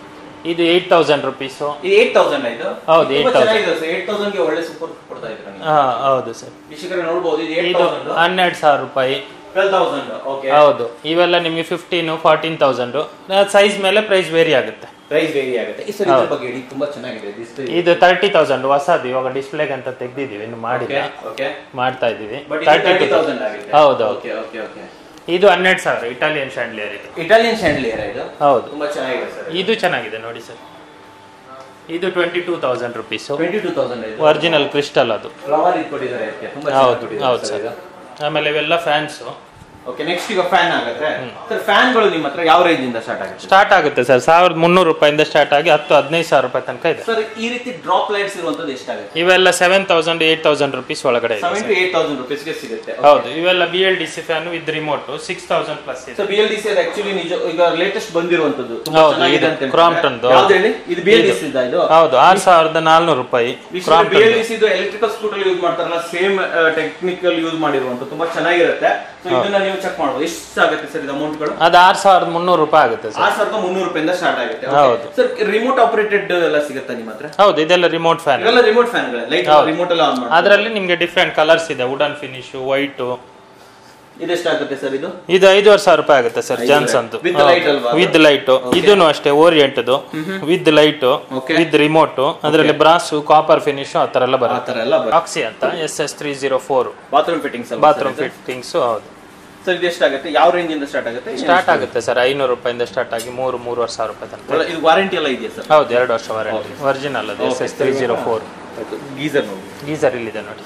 ಇದು ಏಯ್ಟ್ ತೌಸಂಡ್ ರುಪೀಸು ಇದು ಏಟ್ ತೌಸಂಡ್ ಆಯ್ತು ಹೌದು, ತುಂಬಾ 8,000. ಚೆನ್ನಾಗಿದೆ ಸರ್ ಏಟ್ ತೌಸಂಡ್ಗೆ ಒಳ್ಳೆ ಸೂಪರ್ ಕೊಡ್ತಾ ಇದ್ದೀರಾ ನೀವು ಹಾ ಹೌದು ಸರ್ ವೀಕ್ಷಕರೇ ನೋಡ್ಬೋದು ಇದು ಏಟ್ ಇದು ತೌಸಂಡ್ ಹನ್ನೆರಡು ಸಾವಿರ ರೂಪಾಯಿ ಟ್ವೆಲ್ ತೌಸಂಡ್ ಓಕೆ ಹೌದು ಇವೆಲ್ಲ ನಿಮಗೆ ಫಿಫ್ಟೀನು ಫಾರ್ಟೀನ್ ತೌಸಂಡು ಸೈಜ್ ಮೇಲೆ ಪ್ರೈಸ್ ವೇರಿ ಆಗುತ್ತೆ ಪ್ರೈಸ್ ವೇರಿ ಆಗುತ್ತೆ ಈ ಸರ್ ಇದ್ರ ಬಗ್ಗೆ ಹೇಳಿ ತುಂಬಾ ಚೆನ್ನಾಗಿದೆ ಡಿಸ್ಪ್ಲೇ ಇದು ತರ್ಟಿ ತೌಸಂಡ್ ಹೊಸದು ಇವಾಗ ಡಿಸ್ಪ್ಲೇಗೆ ಅಂತ ತೆಗ್ದಿದೀವಿ ಇನ್ನು ಮಾಡಿಲ್ಲ ಓಕೆ ಮಾಡ್ತಾ ಇದೀವಿ ಬಟ್ ತರ್ಟಿ ತರ್ಟಿ ತೌಸಂಡ್ ಆಗಿದೆ ಹೌದು ಓಕೆ ಓಕೆ ಓಕೆ ಇದು ಹನ್ನೆರಡು ಸಾವಿರ ಇಟಾಲಿಯನ್ ಶಾಂಡ್ಲಿಯರ್ ಇದು ಇಟಾಲಿಯನ್ ಶಾಂಡ್ಲಿಯರ್ ಇದು ಹೌದು ತುಂಬಾ ಚೆನ್ನಾಗಿದೆ ಸರ್ ಇದು ಚೆನ್ನಾಗಿದೆ ನೋಡಿ ಸರ್ ಇದು twenty two thousand rupees twenty two thousand ಇದು ಒರಿಜಿನಲ್ ಕ್ರಿಸ್ಟಲ್ ಅದು ಫ್ಲವರ್ ಇದು ಕೊಟ್ಟಿದ್ದಾರೆ ಇದಕ್ಕೆ ತುಂಬಾ ಹೌದು ಹೌದು ಸರ್ ಆಮೇಲೆ ಇವೆಲ್ಲ ಫ್ಯಾನ್ಸು ಓಕೆ ನೆಕ್ಸ್ಟ್ ಈಗ ಫ್ಯಾನ್ ಆಗುತ್ತೆ ಸರ್ ಫ್ಯಾನ್ಗಳು ನಿಮ್ಮ ಹತ್ರ ಯಾವ ರೇಂಜ್ ಇಂದ ಸ್ಟಾರ್ಟ್ ಆಗುತ್ತೆ ಸ್ಟಾರ್ಟ್ ಆಗುತ್ತೆ ಸರ್ ಸಾವಿರದ ಮುನ್ನೂರು ರೂಪಾಯಿಂದ ಸ್ಟಾರ್ಟ್ ಆಗಿ ಹತ್ತು ಹದಿನೈದು ಸಾವಿರ ರೂಪಾಯಿ ತನಕ ಇದೆ ಸರ್ ಈ ರೀತಿ ಡ್ರಾಪ್ ಲೈಟ್ಸ್ ಇರುವಂತದ್ದು ಎಷ್ಟಾಗುತ್ತೆ ಇವೆಲ್ಲ seven thousand eight thousand rupees ಒಳಗಡೆ ಇದೆ ಸೆವೆನ್ ಟು ಏಟ್ ತೌಸಂಡ್ ರುಪೀಸ್ಗೆ ಸಿಗುತ್ತೆ ಹೌದು ಇವೆಲ್ಲ B L D C fan with remote six thousand plus ಇದೆ so B L D C ಅದು ಆಕ್ಚುಲಿ ನಿಜ ಈಗ ಲೇಟೆಸ್ಟ್ ಬಂದಿರುವಂತದ್ದು ತುಂಬಾ ಹೌದು, ಚೆನ್ನಾಗಿದೆ ಇದು ಅಂತ ಹೇಳ್ತಾರೆ. Crompton ದು, ಯಾವ್ದು ಹೇಳಿ ಇದು ಬಿ ಎಲ್ ಡಿ ಸಿ ಇದು ಹೌದು ಆರು ಸಾವಿರದ ನಾಲ್ನೂರು ರೂಪಾಯಿ B Crompton L D C ಇದು ಎಲೆಕ್ಟ್ರಿಕಲ್ ಸ್ಕೂಟರ್ ಯೂಸ್ ಮಾಡ್ತಾರಲ್ಲ ಸೇಮ್ ಟೆಕ್ನಿಕಲ್ ಯೂಸ್ ಮಾಡಿರುವಂತ ತುಂಬಾ ಚೆನ್ನಾಗಿರುತ್ತೆ ಸೊ ಇದನ್ನ ನೀವು ಚೆಕ್ ಮಾಡ್ಬೋದು ಎಷ್ಟು ಆಗುತ್ತೆ ಸರ್ ಇದು ಅಮೌಂಟ್ಗಳು ಅದು ಆರು ಸಾವಿರದ ಮುನ್ನೂರು ರೂಪಾಯಿ ಆಗುತ್ತೆ ಸರ್ ಆರ್ ಸಾವಿರದ ಮುನ್ನೂರು ರೂಪಾಯಿಂದ ಸ್ಟಾರ್ಟ್ ಆಗುತ್ತೆ ಹೌದು. ಸರ್ ರಿಮೋಟ್ ಆಪರೇಟೆಡ್ ಎಲ್ಲ ಸಿಗುತ್ತಾ ನಿಮ್ಮ ಹತ್ರ ಹೌದು ಇದೆಲ್ಲ ರಿಮೋಟ್ ಫ್ಯಾನ್ ಇವೆಲ್ಲ ರಿಮೋಟ್ ಫ್ಯಾನ್ಗಳು ಲೈಟ್ ಹೌದು. ರಿಮೋಟ್ ಎಲ್ಲ ಆನ್ ಮಾಡಿ ಅದರಲ್ಲಿ ನಿಮಗೆ ಡಿಫ್ರೆಂಟ್ ಕಲರ್ಸ್ ಇದೆ ವುಡನ್ ಫಿನಿಶು ವೈಟು ಇದೆಷ್ಟಾಗುತ್ತೆ ಸರ್ ಇದು ಇದು ಐದುವರೆ ಸಾವಿರ ರೂಪಾಯಿ ಆಗುತ್ತೆ ಸರ್ ಐದುವರೆ. ಜಾನ್ಸ್ ಅಂತೂ With light ಅಲ್ವಾ ಅದು? ವಿತ್ ಲೈಟ್ ಇದನ್ನು ಅಷ್ಟೇ ಓರಿಯೆಂಟ್ದು with light Okay. With remote ಅದರಲ್ಲಿ ಬ್ರಾಸು ಕಾಪರ್ ಫಿನಿಶ್ ಆ ತರ ಎಲ್ಲ ಆ ಬರುತ್ತೆ ತರ ಎಲ್ಲ ಆಕ್ಸಿ ಅಂತ S S three zero four bathroom fittings bathroom fittings ಹೌದು ಸರ್ ಇದು ಎಷ್ಟಾಗುತ್ತೆ ಯಾವ ರೇಂಜ್ ಇಂದ ಸ್ಟಾರ್ಟ್ ಆಗುತ್ತೆ ಸ್ಟಾರ್ಟ್ ಆಗುತ್ತೆ ಸರ್ ಐನೂರು ರೂಪಾಯಿಂದ ಸ್ಟಾರ್ಟ್ ಆಗಿ ಮೂರು ಮೂರುವರೆ ಸಾವಿರ ರೂಪಾಯಿ ತನಕ ಒಳ್ಳೆ- ಇದು ವಾರಂಟಿ ಎಲ್ಲ ಇದೆಯಾ ಸರ್ ಹೌದು ಎರಡು ವರ್ಷ ವಾರಂಟಿ ಒರಿಜಿನಲ್ ಅದು S S three zero four geyser ನೋಡಿ ಗೀಸರ್ ಇಲ್ಲಿದೆ ನೋಡಿ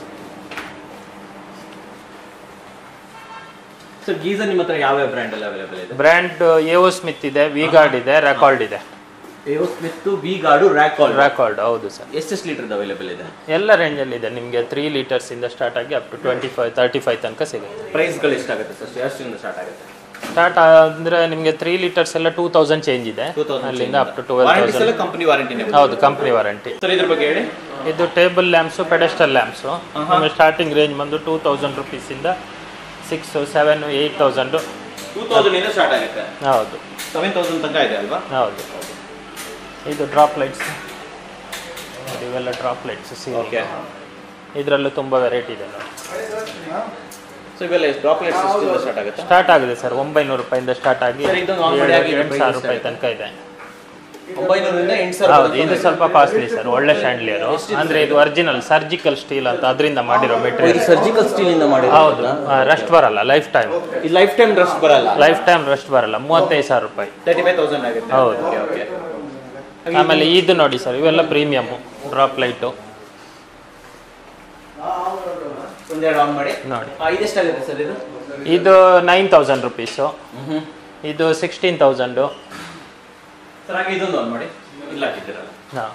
ಸರ್ ಗೀಸರ್ ನಿಮ್ಮ ಹತ್ರ ಯಾವ ಯಾವ ಬ್ರ್ಯಾಂಡ್ ಎಲ್ಲ ಅವೈಲೇಬಲ್ ಇದೆ ಬ್ರ್ಯಾಂಡ್ ಎವೋ ಸ್ಮಿತ್ ಇದೆ ವಿಗಾರ್ಡ್ ಇದೆ ರೆಕಾರ್ಡ್ ಇದೆ A O Smith V Guard Racold Racold ಹೌದು ಸರ್ ಎಷ್ಟೆಷ್ಟು ಲೀಟರ್ ಅವೈಲೇಬಲ್ ಇದೆ ಎಲ್ಲ ರೇಂಜಲ್ಲಿ ಇದೆ ನಿಮಗೆ ತ್ರೀ ಲೀಟರ್ಸ್ ಇಂದ ಸ್ಟಾರ್ಟ್ ಆಗಿ up to twenty five thirty five ತನಕ ಸಿಗುತ್ತೆ ಪ್ರೈಸ್ಗಳು ಎಷ್ಟಾಗುತ್ತೆ ಸರ್ ಎಷ್ಟಿಂದ ಸ್ಟಾರ್ಟ್ ಆಗುತ್ತೆ ಸ್ಟಾರ್ಟ್ ಅಂದ್ರೆ ನಿಮಗೆ ತ್ರೀ ಲೀಟರ್ಸ್ ಎಲ್ಲ ಟೂ ತೌಸಂಡ್ ಚೇಂಜ್ ಇದೆ ಟೂ ತೌಸಂಡ್ ಅಲ್ಲಿಂದ ಅಪ್ ಟು ಟ್ವೆಲ್ ವಾರಂಟೀಸ್ ಎಲ್ಲ ತೌಸಂಡ್ ಕಂಪನಿ ವಾರಂಟಿನೇ ಹೌದು ಕಂಪ್ನಿ ವಾರಂಟಿ ಸರ್ ಇದ್ರ ಬಗ್ಗೆ ಹೇಳಿ ಇದು ಟೇಬಲ್ ಲ್ಯಾಂಪ್ಸು ಪೆಡೆಸ್ಟಲ್ ಲ್ಯಾಂಪ್ಸು ನಿಮಗೆ ಸ್ಟಾರ್ಟಿಂಗ್ ರೇಂಜ್ ಬಂದು ಟೂ ತೌಸಂಡ್ ರುಪೀಸಿಂದ six seven eight thousand two thousand ಇಂದ ಸ್ಟಾರ್ಟ್ ಆಗುತ್ತೆ ಹೌದು ಸೆವೆನ್ ತೌಸಂಡ್ ತನಕ ಇದೆ ಅಲ್ವಾ ಹೌದು ಇದು ಡ್ರಾಪ್ ಲೈಟ್ಸ್ ಇವೆಲ್ಲ ಡ್ರಾಪ್ ಲೈಟ್ಸ್ ಓಕೆ ಇದರಲ್ಲೂ ತುಂಬ ವೆರೈಟಿ ಇದೆ ನೋಡಿ ಸೊ ಇವೆಲ್ಲ ಎಷ್ಟು ಡ್ರಾಪ್ ಲೈಟ್ಸ್ ಎಷ್ಟಿಂದ ಸ್ಟಾರ್ಟ್ ಆಗುತ್ತೆ ಸ್ಟಾರ್ಟ್ ಆಗಿದೆ ಸರ್ ಒಂಬೈನೂರು ರೂಪಾಯಿಂದ ಸ್ಟಾರ್ಟ್ ಆಗಿ ಸರ್, ಇದು normal ಆಗಿ ಏಳು- ಎಂಟು price ಸಾವಿರ ರೂಪಾಯಿ ಆಗುತ್ತೆ. ತನಕ ಇದೆ ಒಂಬೈನೂರಿಂದ ಎಂಟು ಸಾವಿರ ಹೌದು ಇದು ಸ್ವಲ್ಪ ಕಾಸ್ಟ್ಲಿ ಸರ್ ಒಳ್ಳೆ ಶಾಂಡ್ಲಿಯರು ಅಂದ್ರೆ ಇದು ಒರಿಜಿನಲ್ ಸರ್ಜಿಕಲ್ ಸ್ಟೀಲ್ ಅಂತ ಅದರಿಂದ ಮಾಡಿರೋ ಮೆಟೀರಿಯಲ್ ಸರ್ಜಿಕಲ್ ಸ್ಟೀಲ್ ಇಂದ ಮಾಡಿ ಹೌದು ರಸ್ಟ್ ಬರಲ್ಲ ಲೈಫ್ ಟೈಮ್ ಈ ಲೈಫ್ ಟೈಮ್ ಡ್ರೆಸ್ ಬರಲ್ಲ ಲೈಫ್ ಟೈಮ್ ರಸ್ಟ್ ಬರಲ್ಲ ಮೂವತ್ತೈದು ಸಾವಿರ ರೂಪಾಯಿ ತರ್ಟಿ ಫೈವ್ ತೌಸಂಡ್ ಆಗುತ್ತೆ ಹೌದು. ಓಕೆ ಓಕೆ ಆಮೇಲೆ ಇದು ನೋಡಿ ಸರ್ ಇವೆಲ್ಲ ಪ್ರೀಮಿಯಮ್ ಡ್ರಾಪ್ ಲೈಟು ಒಂದೆರಡು ಆನ್ ಮಾಡಿ ನೋಡಿ ಆ, ಇದೆಷ್ಟಾಗುತ್ತೆ ಸರ್ ಇದು ಇದು ನೈನ್ ತೌಸಂಡ್ ರುಪೀಸು ಇದು ಸಿಕ್ಸ್ಟೀನ್ ತೌಸಂಡು ಸರ್ ಹಾಗೆ ಇದೊಂದು ಆನ್ ಮಾಡಿ ಇಲ್ಲ ಹಾಕಿದ್ದೀರಲ್ಲ ಹಾಂ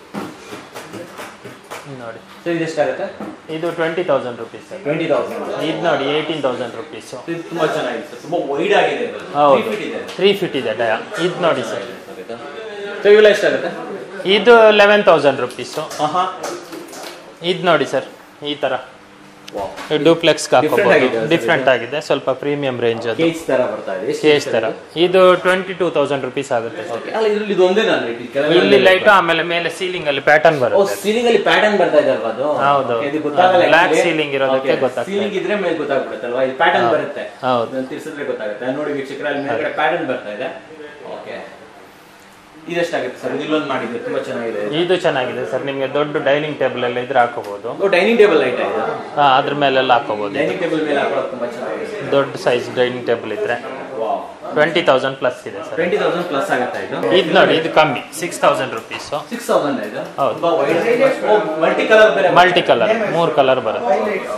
ನೋಡಿ ಸರ್ ಇದೆಷ್ಟಾಗುತ್ತೆ ಇದು twenty thousand rupees sir twenty thousand ಇದು ನೋಡಿ ಏಯ್ಟೀನ್ ತೌಸಂಡ್ ರುಪೀಸು ಇದು ತುಂಬಾ ಚೆನ್ನಾಗಿದೆ ಸರ್ ತುಂಬಾ ವೈಡ್ ಆಗಿದೆ ಇದು. ಹೌದು Three feet ಇದೆ ತ್ರೀ ಫಿಟ್ ಇದೆ ಡಯ ಇದು ನೋಡಿ ಸರ್ ಸರ್ ಇವೆಲ್ಲ ಎಷ್ಟಾಗುತ್ತೆ ಇದು ಲೆವೆನ್ ತೌಸಂಡ್ ರುಪೀಸು ಆಹಾ ಇದು ನೋಡಿ ಸರ್ ಈ ಥರ ವಾವ್ ಡೂಪ್ಲೆಕ್ಸ್ Different ಹಾಕೋಬಹುದು ಆಗಿದೆ ಅದು ಡಿಫ್ರೆಂಟ್ ಆಗಿದೆ ಸ್ವಲ್ಪ ಪ್ರೀಮಿಯಂ ರೇಂಜ್ ಅದು ಕೇಜ್ ತರ ಬರ್ತಾ ಇದೆ ಎಷ್ಟು ಕೇಸ್ ಥರ ಇದು ಟ್ವೆಂಟಿ ಟೂ ತೌಸಂಡ್ ರುಪೀಸ್ ಆಗುತ್ತೆ ಸರ್ Okay. ಅಲ್ಲ ಇದ್ರಲ್ಲಿ ಇದು ಒಂದೇ ನಾನು ಇಲ್ಲಿ ಲೈಟು ಆಮೇಲೆ ಮೇಲೆ ಸೀಲಿಂಗ್ ಅಲ್ಲಿ ಪ್ಯಾಟರ್ನ್ ಓ ಬರುತ್ತೆ ಸೀಲಿಂಗ್ ಅಲ್ಲಿ ಪ್ಯಾಟರ್ನ್ ಬರ್ತಾ ಇದೆ ಅಲ್ವಾ ಅದು ಹೌದು. Okay, ಇದು ಗೊತ್ತಾಗಲ್ಲ Black ceiling ಇರೋದಕ್ಕೆ ಗೊತ್ತಾಗ್ತದೆ. ಸೀಲಿಂಗ್ ಇದ್ರೆ ಮೇಲೆ ಗೊತ್ತಾಗ್ಬಿಡುತ್ತಲ್ವಾ ಇದು ಪ್ಯಾಟರ್ನ್ ಬರುತ್ತೆ ಹೌದು ಇದನ್ನ ತಿರ್ಸಿದ್ರೆ ಗೊತ್ತಾಗುತ್ತೆ ನೋಡಿ ವೀಕ್ಷಕರ ಅಲ್ಲಿ ಮೇಲ್ಗಡೆ ಪ್ಯಾಟರ್ನ್ ಬರ್ತಾ ಇದೆ ಓಕೆ ಇದೆಷ್ಟಾಗುತ್ತೆ ಸರ್ ಇಲ್ಲೊಂದು ಮಾಡಿದ್ರೆ ತುಂಬಾ ಚೆನ್ನಾಗಿದೆ ಇದು ಚೆನ್ನಾಗಿದೆ ಸರ್ ನಿಮಗೆ ದೊಡ್ಡ ಡೈನಿಂಗ್ ಟೇಬಲ್ ಎಲ್ಲ ಇದ್ರೆ ಹಾಕೋಬಹುದು ಡೈನಿಂಗ್ ಟೇಬಲ್ ಲೈಟ್ ಇದೆ ಅದ್ರ ಮೇಲೆಲ್ಲ ಹಾಕೋಬಹುದು ಡೈನಿಂಗ್ ಟೇಬಲ್ ಮೇಲೆ ಹಾಕೊಳ್ಳೋದು ತುಂಬಾ ಚೆನ್ನಾಗಿದೆ ದೊಡ್ಡ ಸೈಜ್ ಡೈನಿಂಗ್ ಟೇಬಲ್ ಇದ್ರೆ ವಾವ್ ಟ್ವೆಂಟಿ ತೌಸಂಡ್ ಪ್ಲಸ್ ಇದೆ ಸರ್ ಟ್ವೆಂಟಿ ತೌಸಂಡ್ ಪ್ಲಸ್ ಆಗುತ್ತೆ ಇದು ಇದು ನೋಡಿ ಇದು ಕಮ್ಮಿ six thousand rupees six thousand ಇದು ಹೌದು. ತುಂಬಾ ವೈಡ್ ಮಲ್ಟಿ ಕಲರ್ ಬೇರೆ ಮಲ್ಟಿ ಕಲರ್ ಮೂರು ಕಲರ್ ಬರುತ್ತೆ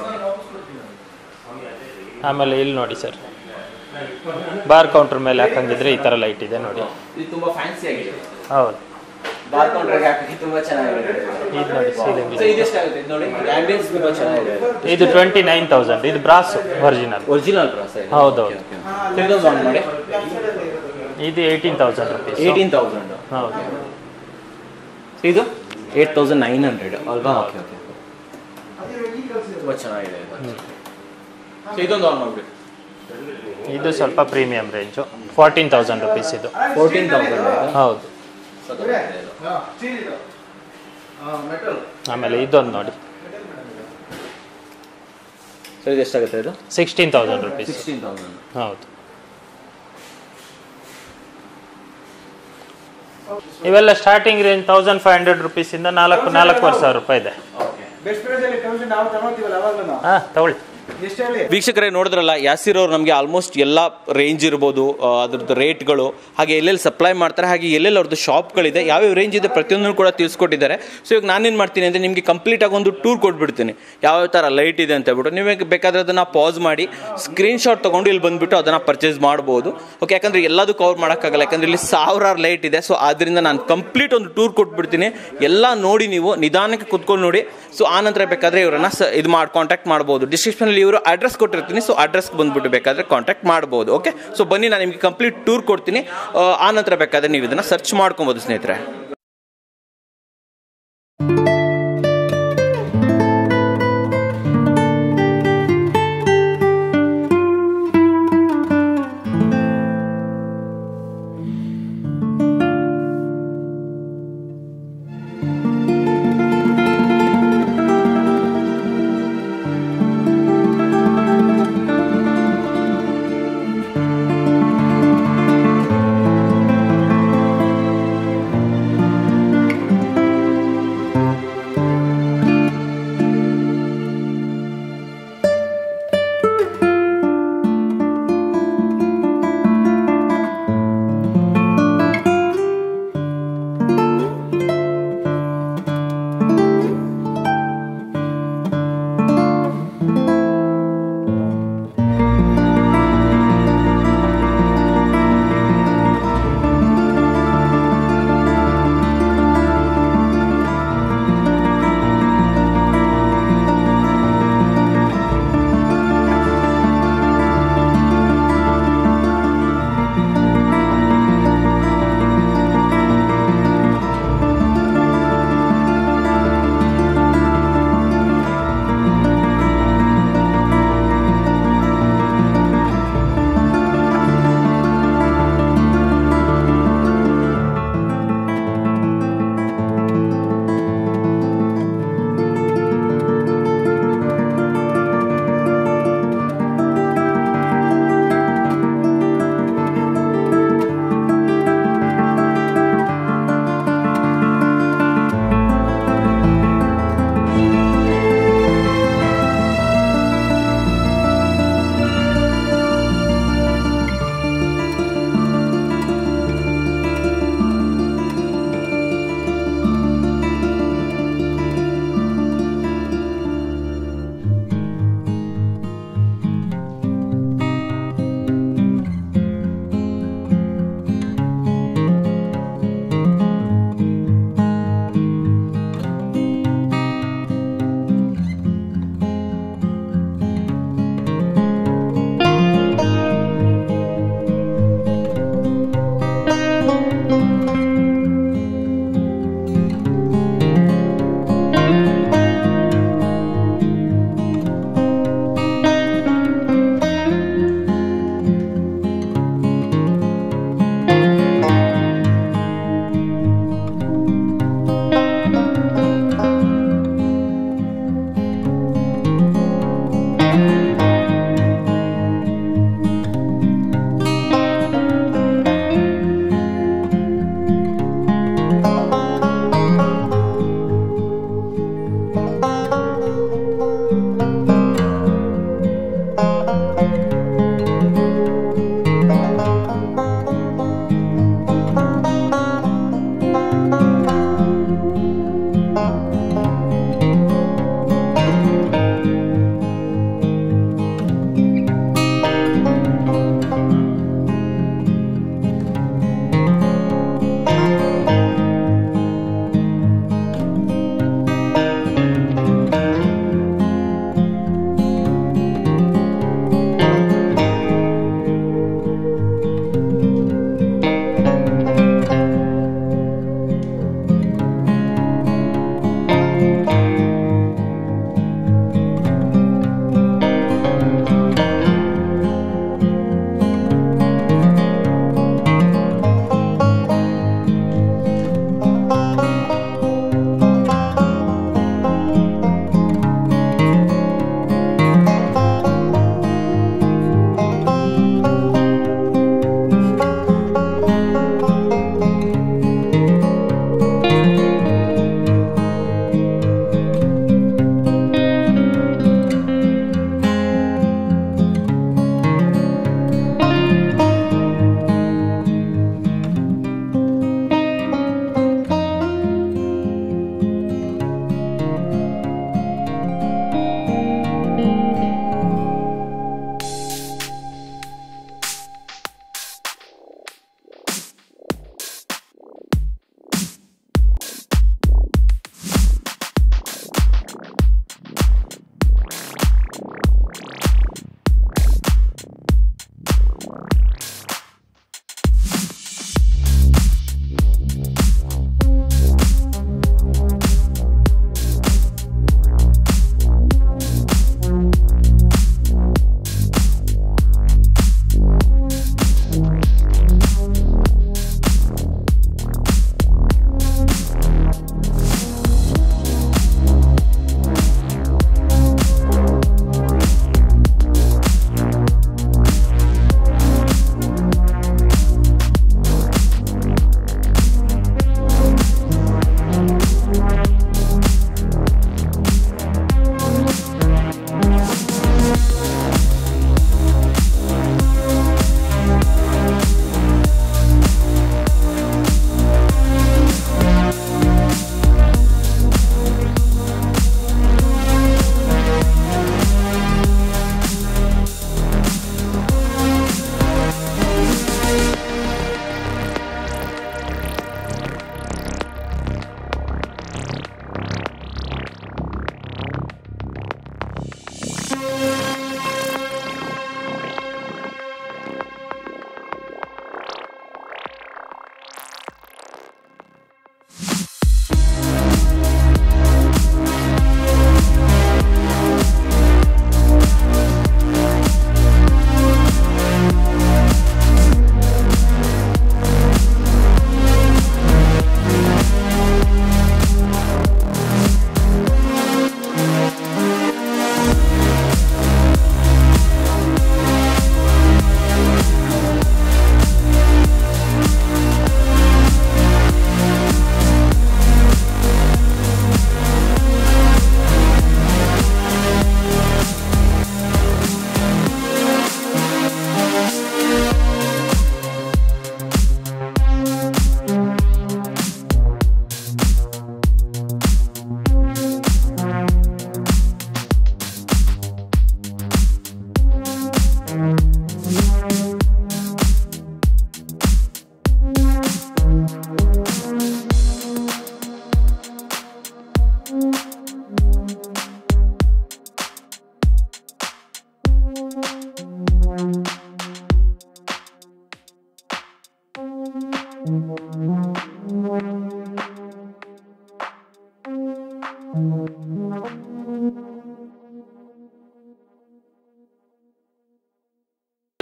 ಆಮೇಲೆ ಇಲ್ಲಿ ನೋಡಿ ಸರ್ ಬಾರ್ ಕೌಂಟರ್ ಮೇಲೆ ಹಾಕಂಗಿದ್ರೆ ಈ ಥರ ಲೈಟ್ ಇದೆ ನೋಡಿ ಇದು ತುಂಬಾ ಫ್ಯಾನ್ಸಿ ಆಗಿದೆ ಹೌದು ಬಾರ್ ಕೌಂಟರ್ಗೆ ಹಾಕಿ ತುಂಬಾ ಚೆನ್ನಾಗಿದೆ ಇದು ನೋಡಿ ಸೀಲಿಂಗ್ ಸೊ ಇದೆಷ್ಟಾಗುತ್ತೆ ಇದು ನೋಡಿ ಆಂಬಿಯನ್ಸ್ ತುಂಬಾ ಚೆನ್ನಾಗಿದೆ ಇದು ಟ್ವೆಂಟಿ ನೈನ್ ತೌಸಂಡ್ ಇದು ಬ್ರಾಸ್ ಒರಿಜಿನಲ್ ಒರಿಜಿನಲ್ ಪ್ರಾಸ ಹೌದೌದು ಇದೊಂದು ಆನ್ ಮಾಡಿ ಇದು eighteen thousand rupees eighteen thousand ಹೌದು ಇದು ಏಟ್ ತೌಸಂಡ್ ನೈನ್ ಹಂಡ್ರೆಡ್ ಅಲ್ವಾ ಓಕೆ ಓಕೆ ತುಂಬಾ ಚೆನ್ನಾಗಿದೆ ಇದು. So ಇದೊಂದು ಆನ್ ಮಾಡ್ಬಿಡಿ ಇದು ಸ್ವಲ್ಪ premium range fourteen thousand rupees ಇದು ಫೋರ್ಟೀನ್ ತೌಸಂಡ್ ಹೌದು ಸೊ ಆಮೇಲೆ ಇದೊಂದು ನೋಡಿ ಸರ್ ಇದು ಎಷ್ಟಾಗುತ್ತೆ ಇದು sixteen thousand rupees sixteen thousand ಹೌದು ಇವೆಲ್ಲ starting range thousand five hundred ರುಪೀಸಿಂದ ನಾಲ್ಕು ನಾಲ್ಕೂವರೆ ಸಾವಿರ ರೂಪಾಯಿ ಇದೆ ಬೆಸ್ಟ್ ಪ್ರೈಸ್ ಅಲ್ಲಿ ಕಮಿಷನ್ ನಾವು ತಗೊಳ್ತೀವಲ್ಲ ಅವಾಗಲೂ ಹಾಂ ತಗೊಳ್ಳಿ ಎಷ್ಟು ಹೇಳಿ ವೀಕ್ಷಕರೇ ನೋಡಿದ್ರಲ್ಲ ಯಾಸಿರ್ ಅವ್ರು ನಮಗೆ ಆಲ್ಮೋಸ್ಟ್ ಎಲ್ಲ ರೇಂಜ್ ಇರ್ಬೋದು ಆ, ಅದ್ರದ್ದು ರೇಟ್ಗಳು ಹಾಗೆ ಎಲ್ಲೆಲ್ಲಿ ಸಪ್ಲೈ ಮಾಡ್ತಾರೆ ಹಾಗೆ ಎಲ್ಲೆಲ್ಲಿ ಅವ್ರದ್ದು ಶಾಪ್ಗಳಿದೆ ಯಾವ್ಯಾವ ರೇಂಜ್ ಇದೆ ಪ್ರತಿಯೊಂದನ್ನು ಕೂಡ ತಿಳಿಸ್ಕೊಟ್ಟಿದ್ದಾರೆ ಸೊ ಈಗ ನಾನೇನು ಮಾಡ್ತೀನಿ ಅಂದರೆ ನಿಮಗೆ ಕಂಪ್ಲೀಟ್ ಆಗಿ ಒಂದು ಟೂರ್ ಕೊಟ್ಬಿಡ್ತೀನಿ ಯಾವ್ಯಾವ ಥರ ಲೈಟ್ ಇದೆ ಅಂತ ಹೇಳ್ಬಿಟ್ಟು ನೀವು ಬೇಕಾದ್ರೆ ಅದನ್ನು ಪಾಸ್ ಮಾಡಿ ಸ್ಕ್ರೀನ್ ಶಾಟ್ ತೊಗೊಂಡು ಇಲ್ಲಿ ಬಂದುಬಿಟ್ಟು ಅದನ್ನು ಪರ್ಚೇಸ್ ಮಾಡ್ಬೋದು ಓಕೆ ಯಾಕಂದರೆ ಎಲ್ಲದೂ ಕವರ್ ಮಾಡೋಕ್ಕಾಗಲ್ಲ ಯಾಕಂದರೆ ಇಲ್ಲಿ ಸಾವಿರಾರು ಲೈಟ್ ಇದೆ ಸೊ ಆದ್ದರಿಂದ ನಾನು ಕಂಪ್ಲೀಟ್ ಒಂದು ಟೂರ್ ಕೊಟ್ಬಿಡ್ತೀನಿ ಎಲ್ಲ ನೋಡಿ ನೀವು ನಿಧಾನಕ್ಕೆ ಕುತ್ಕೊಂಡು ನೋಡಿ ಸೊ ಆ ನಂತರ ಬೇಕಾದರೆ ಇವರನ್ನ ಸ ಇದು ಮಾಡಿ ಕಾಂಟ್ಯಾಕ್ಟ್ ಮಾಡ್ಬೋದು ಡಿಸ್ಕ್ರಿಪ್ಷನಲ್ಲಿ ಇವರು ಅಡ್ರೆಸ್ ಕೊಟ್ಟಿರ್ತೀನಿ ಸೊ ಅಡ್ರೆಸ್ಗೆ ಬಂದುಬಿಟ್ಟು ಬೇಕಾದರೆ ಕಾಂಟ್ಯಾಕ್ಟ್ ಮಾಡ್ಬೋದು ಓಕೆ ಸೊ ಬನ್ನಿ ನಾನು ನಿಮಗೆ ಕಂಪ್ಲೀಟ್ ಟೂರ್ ಕೊಡ್ತೀನಿ ಆ, ಆ ನಂತರ ಬೇಕಾದರೆ ನೀವು ಇದನ್ನು ಸರ್ಚ್ ಮಾಡ್ಕೊಬೋದು ಸ್ನೇಹಿತರೆ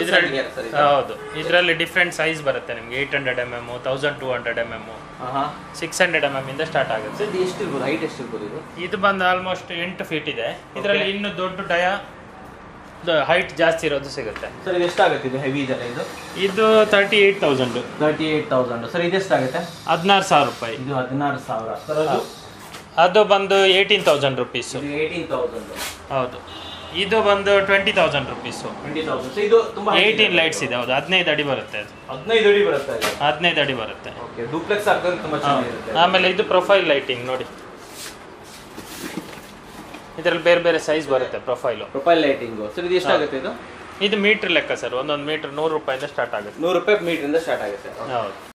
ಇದ್ರಲ್ಲಿ gear sir ಇದು? ಹೌದು ಇದರಲ್ಲಿ ಡಿಫ್ರೆಂಟ್ ಸೈಜ್ ಬರುತ್ತೆ ನಿಮ್ಗೆ eight hundred M M thousand two hundred M M ಆಹಾ. ಸಿಕ್ಸ್ ಹಂಡ್ರೆಡ್ ಎಮ್ ಎಮ್ ಇಂದ ಸ್ಟಾರ್ಟ್ ಆಗುತ್ತೆ ಸರ್ ಇದು ಎಷ್ಟಿರ್ಬೋದು ಹೈಟ್ ಎಷ್ಟಿರ್ಬೋದು ಇದು ಇದು ಬಂದು ಆಲ್ಮೋಸ್ಟ್ ಎಂಟು ಫೀಟ್ ಇದೆ ಇದರಲ್ಲಿ ಇನ್ನು ದೊಡ್ಡ ಡಯ ಹೈಟ್ ಜಾಸ್ತಿ ಇರೋದು ಸಿಗುತ್ತೆ ಸರ್ ಇದು ಎಷ್ಟಾಗುತ್ತೆ ಇದು ಹೆವಿ ಇದೆಲ್ಲ ಇದು ಇದು thirty eight thousand thirty eight thousand sir ಇದು ಎಷ್ಟಾಗುತ್ತೆ ಹದಿನಾರು ಸಾವಿರ ರೂಪಾಯಿ ಇದು ಹದಿನಾರು ಸಾವಿರ ಸರ್ ಅದು ಅದು ಬಂದು ಏಯ್ಟೀನ್ ತೌಸಂಡ್ ರುಪೀಸು ಇದು ಏಯ್ಟೀನ್ ತೌಸಂಡ್ ಹೌದು ಇದು ಬಂದು twenty thousand rupees twenty thousand so ಇದು ತುಂಬಾ ಏಯ್ಟೀನ್ ಲೈಟ್ಸ್ ಇದೆ ಹೌದು ಹದಿನೈದು ಅಡಿ ಬರುತ್ತೆ ಅದು ಹದಿನೈದು ಅಡಿ ಬರುತ್ತೆ ಇದು ಹದಿನೈದು ಅಡಿ ಬರುತ್ತೆ ಓಕೆ ಡೂಪ್ಲೆಕ್ಸ್ ಹಾಕಿದ್ರೆ ತುಂಬಾ ಚೆನ್ನಾಗಿರುತ್ತೆ ಆಮೇಲೆ ಇದು ಪ್ರೊಫೈಲ್ ಲೈಟಿಂಗ್ ನೋಡಿ ಇದರಲ್ಲಿ ಬೇರೆ ಬೇರೆ ಸೈಜ್ ಬರುತ್ತೆ ಪ್ರೊಫೈಲು ಪ್ರೊಫೈಲ್ ಲೈಟಿಂಗು ಸರ್ ಇದು ಎಷ್ಟಾಗುತ್ತೆ ಇದು ಇದು ಮೀಟರ್ ಲೆಕ್ಕ ಸರ್ ಒಂದೊಂದು ಮೀಟರ್ ನೂರು ರೂಪಾಯಿಂದ ಸ್ಟಾರ್ಟ್ ಆಗುತ್ತೆ ನೂರು ರೂಪಾಯಿ ಮೀಟರ್ ಇಂದ ಸ್ಟಾರ್ಟ್ ಆಗುತ್ತೆ ಹೌದು